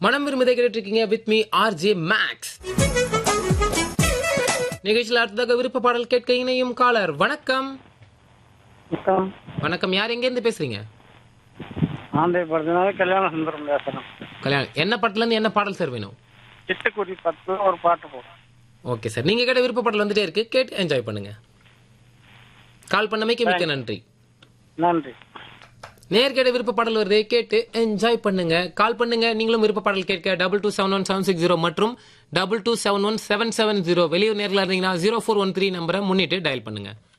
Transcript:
மனம் விரும்பதை கேட்டு இருக்கீங்க with me R J Max நிகழ்ச்சியில் அடுத்ததாக விருப்ப பாடல் கேட்க இணையும் காலர் வணக்கம் வணக்கம் வணக்கம் யார் எங்கேருந்து பேசுறீங்க ஆந்தை படத்தினால கல்யாண சுந்தரம் பேசுறேன் கல்யாணம் என்ன படத்துல இருந்து என்ன பாடல் சார் வேணும் சிட்டுக்குருவி பத்து ஒரு பாட்டு போடும் ஓகே சார் நீங்க கேட்ட விருப்ப பாடல் வந்துட்டே இருக்கு கேட்டு என்ஜாய் பண்ணுங்க கால் பண்ணமைக்கு மிக்க நன்றி நன்றி நேர் கேட்ட விருப்ப பாடல் வருது கேட்டு என்ஜாய் பண்ணுங்க கால் பண்ணுங்க நீங்களும் விருப்ப பாடல் கேட்க double two seven one seven six zero மற்றும் double two seven one seven seven zero வெளியூர் நேரில் இருந்தீங்கன்னா ஜீரோ ஃபோர் ஒன் த்ரீ நம்பரை முன்னிட்டு டயல் பண்ணுங்க